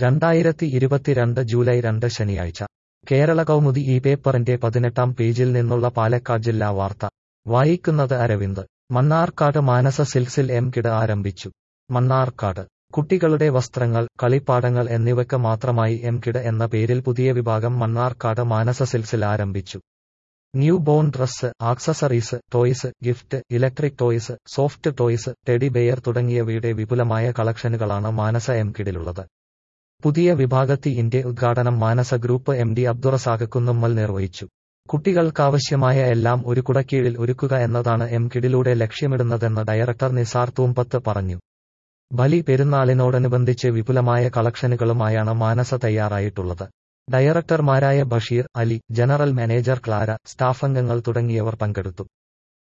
രണ്ടായിരത്തി ഇരുപത്തിരണ്ട് ജൂലൈ രണ്ട് ശനിയാഴ്ച കേരള കൗമുദി ഈ പേപ്പറിന്റെ പതിനെട്ടാം പേജിൽ നിന്നുള്ള പാലക്കാട് ജില്ലാ വാർത്ത വായിക്കുന്നത് അരവിന്ദ് മണ്ണാർക്കാട് മാനസ സിൽക്സിൽ എം കിട് ആരംഭിച്ചു മണ്ണാർക്കാട് കുട്ടികളുടെ വസ്ത്രങ്ങൾ കളിപ്പാടങ്ങൾ എന്നിവയ്ക്ക് മാത്രമായി എം കിഡ് എന്ന പേരിൽ പുതിയ വിഭാഗം മണ്ണാർക്കാട് മാനസ സിൽക്സിൽ ആരംഭിച്ചു new born dress accessories toys gift electric toys soft toys teddy bear തുടങ്ങിയവയുടെ വിപുലമായ കളക്ഷനുകളാണ് മാനസ എം കിഡിലുള്ളത് പുതിയ വിഭാഗത്തിന്റെ ഉദ്ഘാടനം Manasa group M D Abdurazak Kunnummal നിർവഹിച്ചു കുട്ടികൾക്കാവശ്യമായ എല്ലാം ഒരു കുടക്കീഴിൽ ഒരുക്കുക എന്നതാണ് എം കിഡിലൂടെ ലക്ഷ്യമിടുന്നതെന്ന് ഡയറക്ടർ നിസാർ തൂമ്പത്ത് പറഞ്ഞു ബലി പെരുന്നാളിനോടനുബന്ധിച്ച് വിപുലമായ കളക്ഷനുകളുമായാണ് മാനസ തയ്യാറായിട്ടുള്ളത് ഡയറക്ടർമാരായ Basheer Ali general manager Clara സ്റ്റാഫംഗങ്ങൾ തുടങ്ങിയവർ പങ്കെടുത്തു